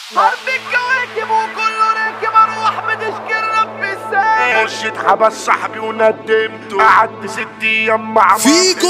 حرب الكواكب وكله راكب اروح بتشكي رب الساعة مرشد حبس صاحبي وندمته قعدت ست ايام مع فيكو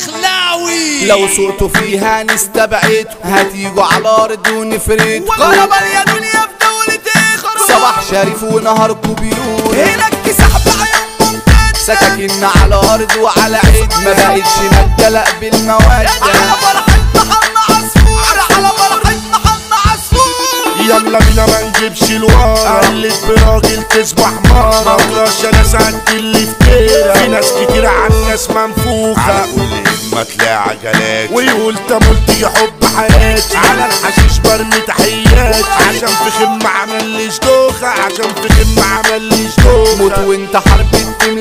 الدخلاوي لو سقطوا فيها نستبعد هتيجوا على الارض ونفرد غربا يا دنيا في دولتي خربان صباح شريف ونهاركوا بيقول هناك سحب عيون ممتد سكاكين على الارض وعلى عيد ما بقتش مدلق بالمودة على فرحة محمد عصفور على فرحة محمد عصفور يلا بينا ما نجيبش الورا قلت براجل تصبح مارة مطرش انا سعدت اللي في كيرة في ناس كتير عن ناس منفوخة على كل همة تلاقي عجلات ويقول تملت يا حب حياتي على الحشيش برمي تحياتي عشان في خمة عمليش دوخة عشان في خمة عمليش موت دوخة وانت حرب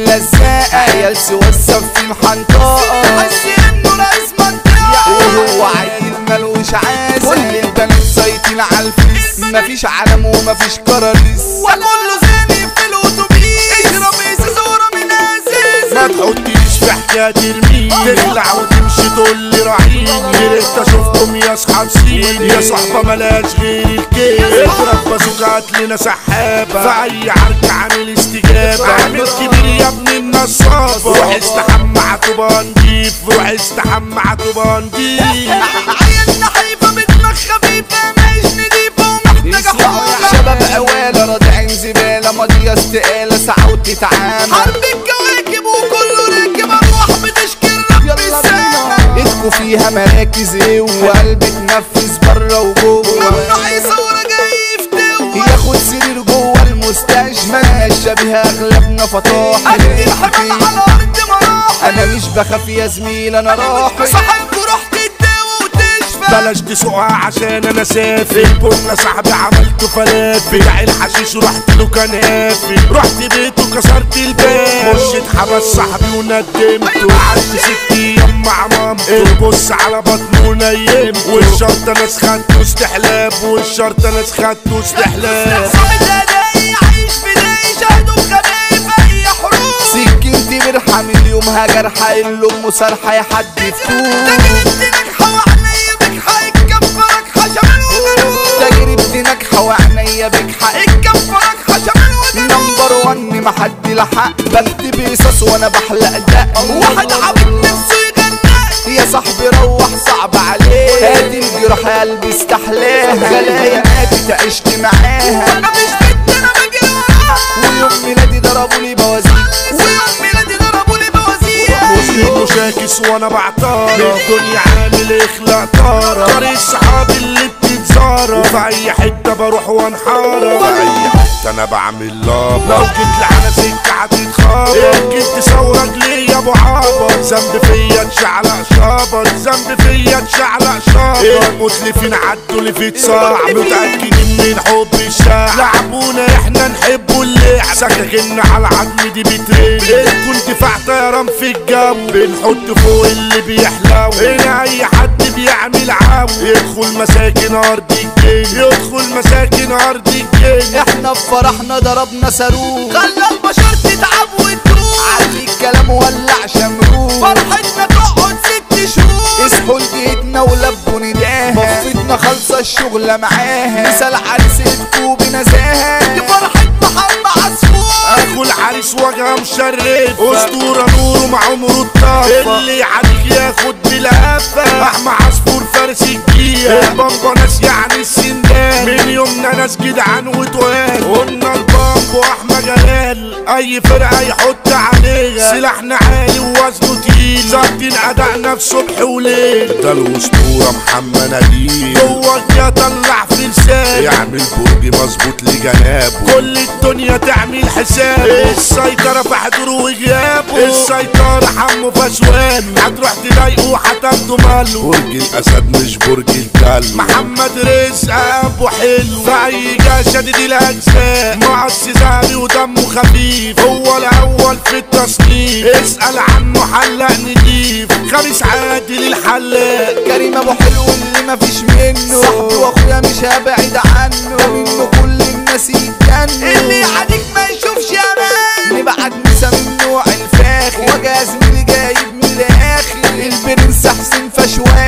ملزقة عيال سوا السفين حنطاقة حس انه رئيس منطقة وهو عيل ملوش عاز كل البنات زيتين على الفيس مفيش علم ومفيش كراريس وكله زاني في الاتوبيس اشرب ازاز ورا من ازاز ما تحطيش في حكاية ترميني تخلع وتمشي تقول لي راعيني يا ريت اشوفكم يا اصحاب سيني يا صحبة ملاش غير الكيل اضرب بازوكا لنا سحابة في اي عركة عامل استجابة عامل كبير يا ابن النصابة روح استحمى عتبة نضيف روح استحمى عتبة نضيف عيالنا حيفا بدماغ خفيفة مش نضيفة ومحتاجة يسمعوا يا حوار شباب عوالة رادعين زبالة ماضية استقالة ساعة وتتعامل حرب الكواكب وكله راكب اروح بتشكي رب يلا الساعة بينا ايدكوا فيها مراكز ايه وقلب تنفذ بره وجوه ممنوع يصور جاي يفتوى ياخد سرير جوه المستشفى مالهاش شبيه اغلبنا فطاح ادي الحمام على ارض مراحل انا مش بخاف يا زميل انا راحل صاحبكوا رحت تداوى وتشفى بلاش تسوقها عشان انا سافر البن صاحبي عملته فلافل بتاع الحشيش ورحت له كان قافل رحت بيته كسرت الباب مرشد حبس صاحبي وندمته قعدت ست ايام مع مامته تبص على بطنه ونيمته والشرطة ناس خدته استحلاب والشرطة ناس خدته استحلاب صاحب الهدايا عايش في داي شهده بخبايا في اي حروب سكنتي برحم اليوم جرحة الام سرحة يا حد يفتوه تجربتي ناجحة وعينيا بجحة اتكفرك حشمان وجنوب تجربتي ناجحة وعينيا بجحة اتكفرك حشمان وجنوب نمبر ون محد لحق بكتب قصص وانا بحلق دق واحد عبد نفسه يغنى يا صاحبي روح صعب عليه هادي الجراح يا قلبي استحلاها خلايا ماتت عشت معاها انا مش بنت انا بجري وراها ويوم ميلادي ضربوا لي بوازيك ويوم ميلادي ضربوا لي بوازير مسلم وشاكس وانا بعطارة الدنيا عامل اخلاق طارة طريق الصحاب اللي بتتزارة وفي اي حتة بروح وانحارة في اي حتة انا بعمل لابا لو جيت لعنا سكة هتتخابط جيت تسوق لي يا ابو عابر ذنب فيا تشعلق شابط ذنب فيا تشعلق شابط المتلفين عدوا اللي في صاع متأكدين من حب الشعب لعبونا احنا نحبوا اللعب سكاكين على العظم دي بترن كنت دفاع طيران في الجو بنحط فوق اللي بيحلو هنا اي حد بيعمل عو يدخل مساكن ارض الجن يدخل مساكن ارض الجن احنا في فرحنا ضربنا صاروخ خلى البشر تتعب وتروح علي الكلام ولع شمروخ فرحتنا تقعد ست شهور اصحوا لجيتنا ولبوا نداها بفتنا خالصة الشغلة معاها مثال عرسيتكوا بنزاهة دي فرحة محمد عصفور اخو العريس وجهه مشرف اسطوره نوره مع عمره الطافه اللي عليك ياخد بالهفه احمى عصفور فارس الجيل البامبا ناس يعني السندان من يومنا ناس جدعان وتقال قلنا البامبو احمى جلال اي فرقه يحط عليها سلاحنا عالي ووزنه تقيل ظابطين ادائنا في صبح وليل ده الاسطوره محمد نجيب جوه يا طلع في لسان يعمل برج مظبوط لجنابه كل الدنيا تعمل حساب السيطرة في حضوره وغيابه السيطرة حمو فشوان هتروح تضايقه هتاخده ماله برج الاسد مش برج الكلب محمد رزق ابو حلو في اي جا شديد الاجزاء مقص ذهبي ودمه خفيف هو الاول في التصنيف اسال عنه حلاق نضيف خميس عادل الحلاق كريم ابو حلو اللي مفيش منه صاحبي واخويا مش هبعد عنه منه كل الناس يتجنوا اللي عليك ما يشوفش امان نبعت مسا من نوع الفاخر وجا زميلي جايب من الاخر البرنس حسين فشوان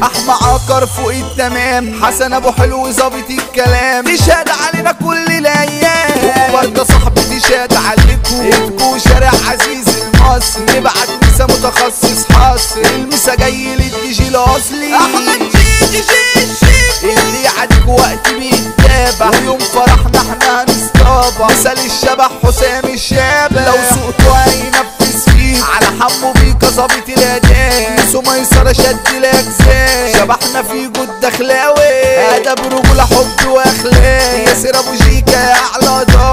احمى عقر فوق التمام حسن ابو حلو ظابط الكلام تشهد علينا كل الايام وبركه صاحبي تشهد عليكم ايدكو شارع عزيز المصري نبعت مسا متخصص حصري المسا جاي للدي جي الاصلي احمد جيجي جي جي اللي يعدك وقت بيتابع ويوم فرحنا احنا هنستابع مثال الشبح حسام الشابة لو سوقته هينفذ فيك على حمو بيكا ظابط الاداء يسو ميسرة شد الاجزاء شبحنا في جود دخلاوي ادب رجولة حب واخلاق ياسر ابو جيكا يا اعلى دار